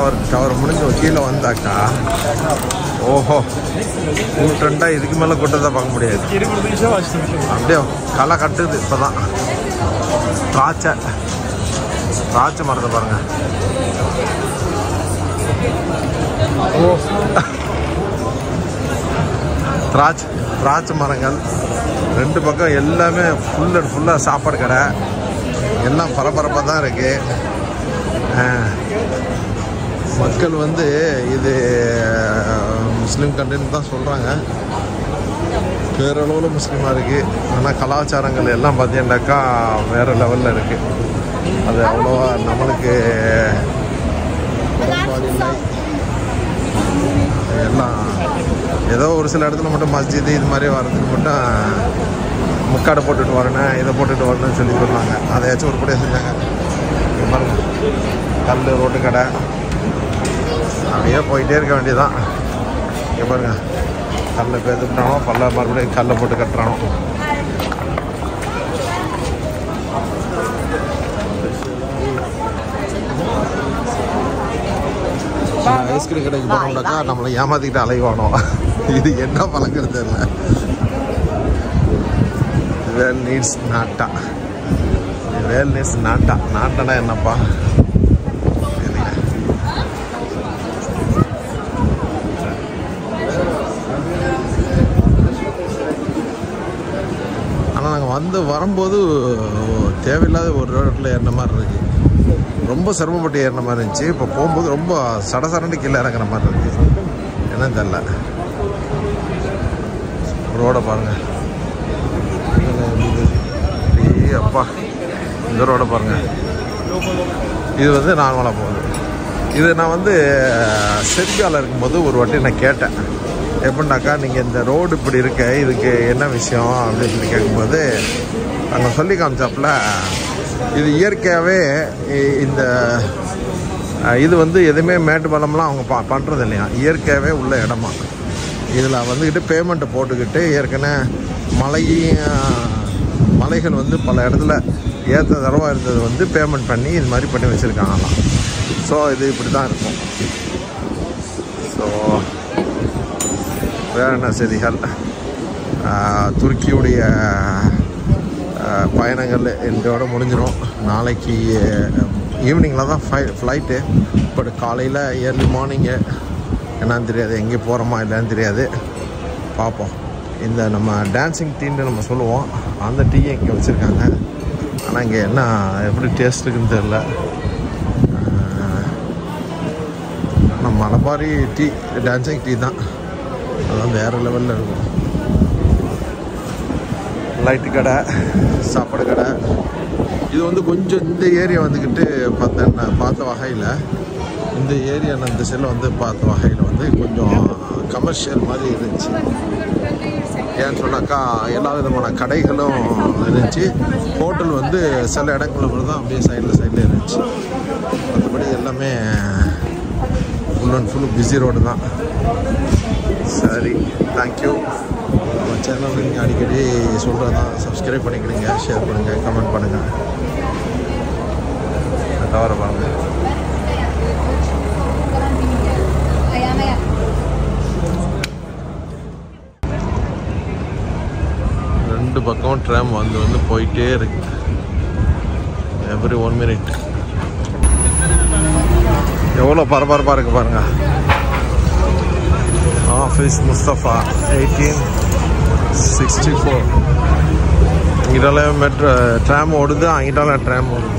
Tower tower முடிஞ்சு கீழே வந்தாக்கா ஓஹோ கூட்டண்டா இதுக்கு மேலே கூட்டத்தை பார்க்க முடியாது Geri burada işe başlamış. அப்படியே களை கட்டுது இப்போதான் திராட்சை திராட்சை மரத்தை பாருங்க ஓ திராட்சை திராட்சை மரங்கள் ரெண்டு பக்கம் எல்லாமே ஃபுல் அண்ட் ஃபுல்லாக சாப்பாடு கடை எல்லாம் பரபரப்பாக தான் இருக்கு ஆ. மக்கள் வந்து இது முஸ்லீம் கண்ட்ரின்னு தான் சொல்கிறாங்க பேரளவில் முஸ்லீமாக இருக்குது ஆனால் கலாச்சாரங்கள் எல்லாம் பார்த்தீங்கன்னாக்கா வேறு லெவலில் இருக்குது அது அவ்வளோவா நம்மளுக்கு உடன்பாடு இல்லை எல்லாம் ஏதோ ஒரு சில இடத்துல மட்டும் மஸ்ஜிது இது மாதிரி வர்றதுக்கு மட்டும் முக்காடை போட்டுட்டு வரணும் இதை போட்டுட்டு வரணும்னு சொல்லி சொன்னாங்க அதையாச்சும் ஒரு படியாக செஞ்சாங்க இங்க பாருங்க கல் ரோட்டு கடை அப்படியே போயிட்டே இருக்க வேண்டியதுதான் இங்கே பாருங்க கல்லை பேத்துட்டானோ பல்ல மறுபடியும் கல்லை போட்டு கட்டுறானோ ஐஸ்கிரீம் கடைக்கு போனோம்னாக்கா நம்மளை ஏமாத்திக்கிட்டு அலைவானோ இது என்ன பழக்கிறது இல்லை வேல் நீட்ஸ் நாட்டா வேல் நீட்ஸ் நாட்டா நாட்டனா என்னப்பா தெரியல ஆனால் நாங்கள் வந்து வரும்போது தேவையில்லாத ஒரு ரோட்டில் ஏறின மாதிரி இருக்கு ரொம்ப சிரமப்பட்டு ஏறின மாதிரி இருந்துச்சு இப்போ போகும்போது ரொம்ப சடசரண்டு கீழே இறங்குற மாதிரி இருக்கு என்னன்னு தெரில ரோடை பாருங்க ஏய் அப்பா இந்த ரோடை பாருங்க இது வந்து நார்மலாக போகுது இது நான் வந்து செர்பியாவில் இருக்கும்போது ஒரு வாட்டி நான் கேட்டேன் எப்படின்னாக்கா நீங்கள் இந்த ரோடு இப்படி இருக்க இதுக்கு என்ன விஷயம் அப்படின்னு சொல்லி கேட்கும்போது அங்கே சொல்லி காமிச்சாப்புல இது இயற்கையாகவே இ- இந்த அஹ், இது வந்து எதுவுமே மேட்டு பள்ளம்லாம் அவங்க ப பண்ணுறது இல்லையா இயற்கையாகவே உள்ள இடமா இதில் வந்துக்கிட்டு பேமெண்ட்டை போட்டுக்கிட்டு ஏற்கனவே மலையும் மலைகள் வந்து பல இடத்துல ஏற்ற தரவாக இருந்தது வந்து பேமெண்ட் பண்ணி இது மாதிரி பண்ணி வச்சுருக்காங்களாம் ஸோ இது இப்படி தான் இருக்கும் ஸோ வேற என்ன செய்திகள் ஆஹ், துருக்கியுடைய ஆஹ், பயணங்கள் இன்றோட முடிஞ்சிடும் நாளைக்கு ஈவினிங்கில் தான் ஃபை ஃப்ளைட்டு பட் காலையில் ஏர்லி மார்னிங்கு என்னன்னு தெரியாது எங்கே போகிறோமா இல்லைன்னு தெரியாது பார்ப்போம் இந்த நம்ம டான்சிங் டீன்னு நம்ம சொல்லுவோம் அந்த டீயை இங்கே வச்சுருக்காங்க ஆனால் இங்கே என்ன எப்படி டேஸ்ட் இருக்குன்னு தெரில ஆனால் மலபாரி டீ டான்சிங் டீ தான் அதெல்லாம் வேறு லெவலில் இருக்கும் லைட்டு கடை சாப்பாடு கடை இது வந்து கொஞ்சம் இந்த ஏரியா வந்துக்கிட்டு பார்த்தேன் நான் பார்த்த வகையில் இந்த ஏரியா நான் இந்த செல்ல வந்து பார்த்த வகையில் வந்து கொஞ்சம் கமர்ஷியல் மாதிரி இருந்துச்சு ஏன்னு சொன்னாக்கா எல்லா விதமான கடைகளும் இருந்துச்சு ஹோட்டல் வந்து சில இடங்கள்ல மட்டும் தான் அப்படியே சைடில் சைடில் இருந்துச்சு மற்றபடி எல்லாமே full and full busy road தான் சரி தேங்க்யூ நம்ம சேனல் நீங்கள் அடிக்கடி சொல்கிறது தான் சப்ஸ்கிரைப் பண்ணிக்கிடுங்க ஷேர் பண்ணுங்கள் கமெண்ட் பண்ணுங்கள் தவிர பாருங்க ரெண்டு பக்கம் ட்ராம் வந்து வந்து போயிட்டே இருக்கு எவ்ரி ஒன் மினிட் எவ்வளோ பரபரப்பாக இருக்கு பாருங்க office Mustafa eighteen sixty four இங்கிட்டால மெட்ரோ ட்ராம் ஓடுது அங்கிட்டால ட்ராம் ஓடுது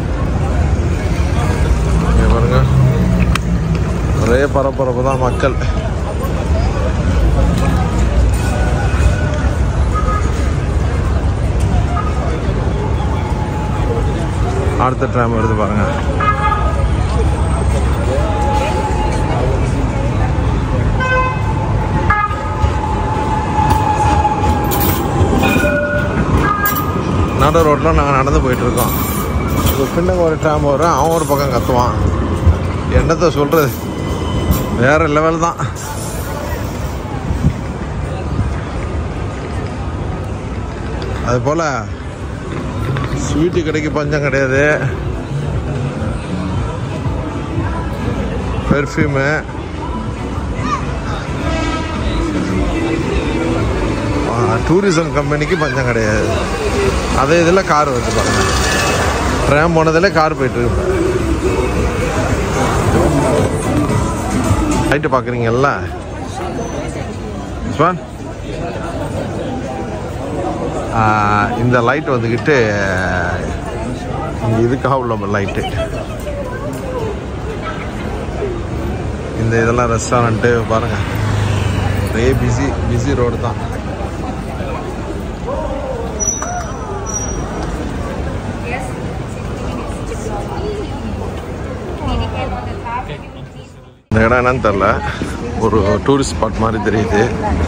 இங்க பாருங்க ஒரே பரபரப்பு தான் மக்கள் அடுத்த ட்ராம் வருது பாருங்க நடு ரோட்டில் நாங்கள் நடந்து போயிட்டுருக்கோம் இப்போ பின்னங்க ஒரு ட்ராம் வரும் அவன் ஒரு பக்கம் கத்துவான் என்னத்தை சொல்கிறது வேற லெவல் தான் அது போல் ஸ்வீட்டு கடைக்கு பஞ்சம் கிடையாது பெர்ஃப்யூமு டூரிசம் கம்பெனிக்கு பஞ்சம் கிடையாது அதே இதில் கார் வந்து பாருங்க ட்ராம் போனதில் கார் போயிட்டு இருக்கு லைட்டு பார்க்குறீங்கல்ல ஸ்வான் ஆஹ் இந்த லைட் வந்துக்கிட்டு இங்கே இதுக்காக உள்ள லைட்டு இந்த இதெல்லாம் ரெஸ்டாரண்ட்டு பாருங்கள் ஒரே பிஸி பிஸி ரோடு தான் இந்த இடம் என்னன்னு தெரில ஒரு டூரிஸ்ட் ஸ்பாட் மாதிரி தெரியுது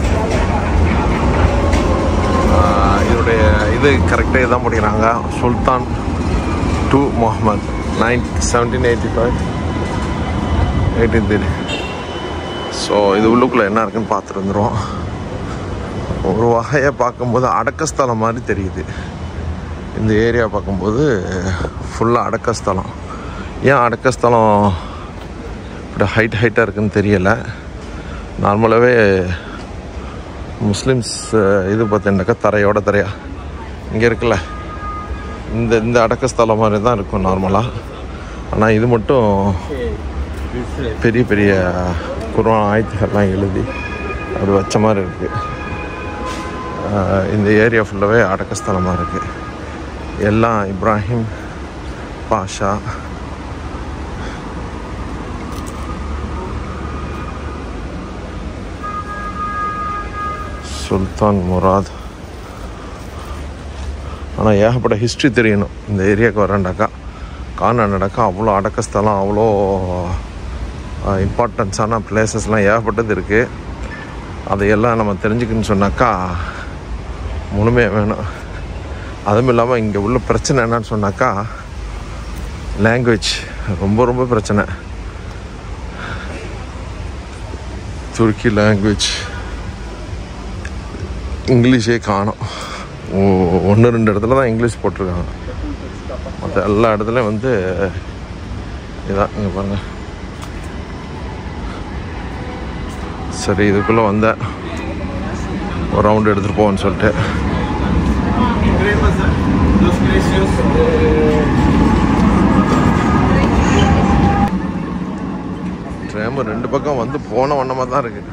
ஆஹ் இதோடைய இது கரெக்டாக இதான் படிக்கிறாங்க Sultan two Muhammad nine seventeen eighty five eighteen three so இது உள்ளுக்குள்ளே என்ன இருக்குன்னு பார்த்துட்டு வந்துடும் ஒரு வகையை பார்க்கும்போது அடக்கஸ்தலம் மாதிரி தெரியுது இந்த ஏரியா பார்க்கும்போது ஃபுல்லாக அடக்கஸ்தலம் ஏன் அடக்கஸ்தலம் இப்படி ஹைட் ஹைட்டாக இருக்குன்னு தெரியலை நார்மலாகவே முஸ்லிம்ஸ் அஹ், இது பார்த்தீங்கன்னாக்கா தரையோட தரையா இங்கே இருக்குல்ல இந்த இந்த அடக்கஸ்தலம் மாதிரி தான் இருக்கும் நார்மலாக ஆனால் இது மட்டும் பெரிய பெரிய குரான் ஆயத்துகள்லாம் எழுதி அப்படி வச்ச மாதிரி இருக்குது இந்த ஏரியா ஃபுல்லாகவே அடக்கஸ்தலமாக இருக்குது எல்லாம் இப்ராஹிம் பாஷா சுல்தான் முராத் ஆனால் ஏகப்பட்ட ஹிஸ்ட்ரி தெரியணும் இந்த ஏரியாவுக்கு வரேன்டாக்கா கார்நாடகா அவ்வளோ அடக்கஸ்தலம் அவ்வளோ இம்பார்ட்டன்ஸான பிளேசஸ்லாம் ஏகப்பட்டது இருக்குது அதையெல்லாம் நம்ம தெரிஞ்சுக்கணும்னு சொன்னாக்கா முழுமையாக வேணும் அதுவும் இல்லாமல் இங்கே உள்ள பிரச்சனை என்னன்னு சொன்னாக்கா லாங்குவேஜ் ரொம்ப ரொம்ப பிரச்சனை துருக்கி லாங்குவேஜ் இங்கிலீஷே காணும் ஒன்று ரெண்டு இடத்துல தான் இங்கிலீஷ் போட்டிருக்காங்க மற்ற எல்லா இடத்துலையும் வந்து இதான் இங்கே பாருங்க சரி இதுக்குள்ளே வந்தேன் ஒரு ரவுண்டு எடுத்துகிட்டு போவோன்னு சொல்லிட்டு Dos precios. ட்ரேம் ரெண்டு பக்கம் வந்து போன வண்ணமாக தான் இருக்கு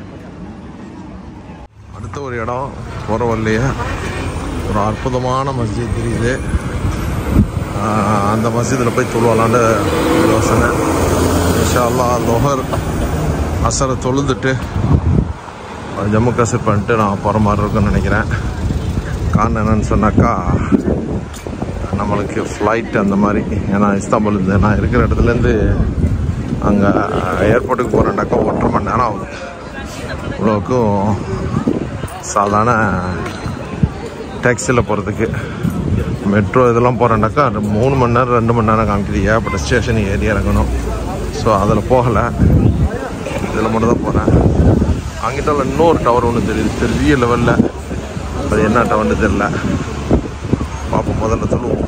அடுத்த ஒரு இடம் போகிற வழியே ஒரு அற்புதமான மஸ்ஜித் தெரியுது ஆஹ் அந்த மஸ்ஜிதில் போய் தொழுவலான்னு யோசனை இன்ஷா அல்லாஹ் லொஹர் அசரை தொழுதுட்டு ஜம்மு காஷ்மீர் பண்ணிட்டு நான் போகிற மாதிரி இருக்குன்னு நினைக்கிறேன் காரணம் என்னன்னு சொன்னாக்கா நம்மளுக்கு ஃப்ளைட் அந்த மாதிரி ஏன்னா இஸ்தாம்புல் இருந்து நான் இருக்கிற இடத்துலேருந்து அங்கே ஏர்போர்ட்டுக்கு போகிறேன்னாக்கா ஒன்றரை மணி நேரம் ஆகுது இவ்வளோக்கும் சாதாரண டாக்ஸியில் போகிறதுக்கு மெட்ரோ இதெல்லாம் போகிறேன்னாக்கா மூணு மணி நேரம் ரெண்டு மணி நேரம் காமிக்குது ஏகப்பட்ட ஸ்டேஷன் ஏறி இறங்கணும் ஸோ அதில் போகலை இதில் மட்டும் தான் போகிறேன் அங்கிட்ட இன்னொரு டவர் ஒன்று தெரியுது பெரிய லெவலில் அது என்ன டவர்னு தெரில பார்ப்போம் முதல்ல சொல்லுவோம்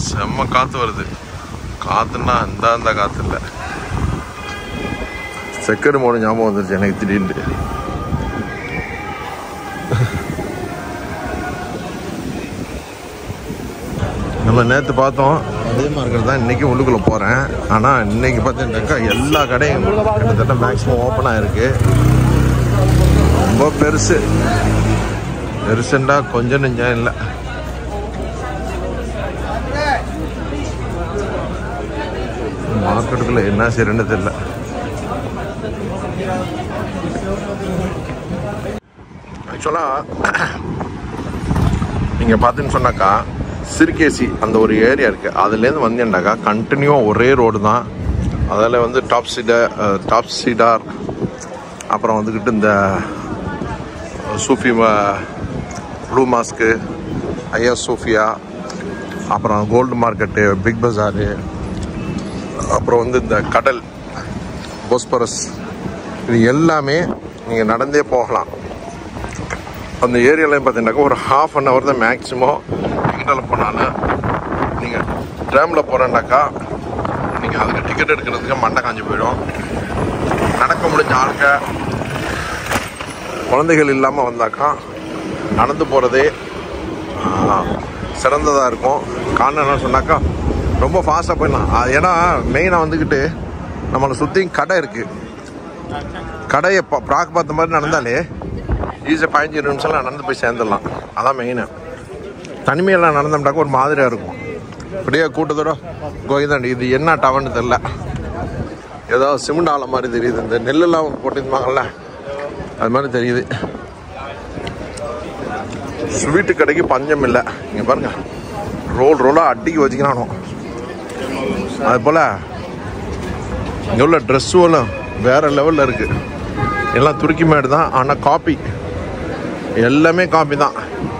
செம்ம காற்று வருது காற்றுன்னா இந்த அந்த காற்று இல்லை செக்கடு மோடு ஞாபகம் வந்துருச்சு எனக்கு திடீர்னு நம்ம நேற்று பார்த்தோம் அதே மார்க்கெட் தான் இன்றைக்கி உள்ளுக்குள்ளே போகிறேன் ஆனால் இன்னைக்கு பார்த்தீங்கன்னாக்கா எல்லா கடையும் கிட்டத்தட்ட மேக்ஸிமம் ஓப்பனாக இருக்குது ரொம்ப பெருசு பெருசுண்டா கொஞ்சம் நெஞ்சம் இல்லை மார்க்கெட்டுக்குள்ளே என்ன செய்யறேன்னு தெரியல ஆக்சுவலாக நீங்கள் பார்த்துன்னு சொன்னாக்கா சிறுகேசி அந்த ஒரு ஏரியா இருக்குது அதுலேருந்து வந்தேன்டாக்கா கண்டினியூவாக ஒரே ரோடு தான் அதில் வந்து டாப் சீடர் டாப் சீடார் அப்புறம் வந்துக்கிட்டு இந்த சூஃபி ப்ளூ மாஸ்க்கு ஐயா சூஃபியா அப்புறம் கோல்டு மார்க்கெட்டு பிக் பஜாரு அப்புறம் வந்து இந்த கடல் போஸ்பரஸ் இது எல்லாமே நீங்கள் நடந்தே போகலாம் அந்த ஏரியாவில் பார்த்தீங்கன்னாக்கா ஒரு ஹாஃப் அன் ஹவர் தான் மேக்ஸிமம் எங்கிட்ட போனாலும் நீங்கள் ட்ராமில் போகிறேன்னாக்கா நீங்கள் அதுக்கு டிக்கெட் எடுக்கிறதுக்கு மண்டை காஞ்சி போயிடும் நடக்க முடிஞ்ச ஆளுங்க குழந்தைகள் இல்லாமல் வந்தாக்கா நடந்து போகிறதே சிறந்ததாக இருக்கும் காரணம் என்ன சொன்னாக்கா ரொம்ப ஃபாஸ்ட்டாக போயிடலாம் அது ஏன்னா மெயினாக வந்துக்கிட்டு நம்மளை சுற்றி கடை இருக்குது கடையை பா ப்ராக் பார்த்த மாதிரி நடந்தாலே ஈஸியாக பதினஞ்சு நிமிஷம்லாம் நடந்து போய் சேர்ந்துடலாம் அதான் மெயினு தனிமையெல்லாம் நடந்தோம்னாக்கா ஒரு மாதிரியாக இருக்கும் அப்படியே கூட்டத்தோட கோயிதாண்டி இது என்ன டவர்னு தெரில ஏதோ சிமெண்ட் ஆலை மாதிரி தெரியுது இந்த நெல்லெல்லாம் போட்டிருந்தாங்கல்ல அது மாதிரி தெரியுது ஸ்வீட்டு கடைக்கு பஞ்சம் இல்லை இங்கே பாருங்க ரோல் ரோலாக அடிக்கி வச்சுக்கிறானோ அது போல் இங்கே உள்ள ட்ரெஸ்ஸுகளும் வேறு லெவலில் இருக்குது எல்லாம் துருக்கி மேடு தான் ஆனால் காப்பி எல்லாமே காப்பி தான்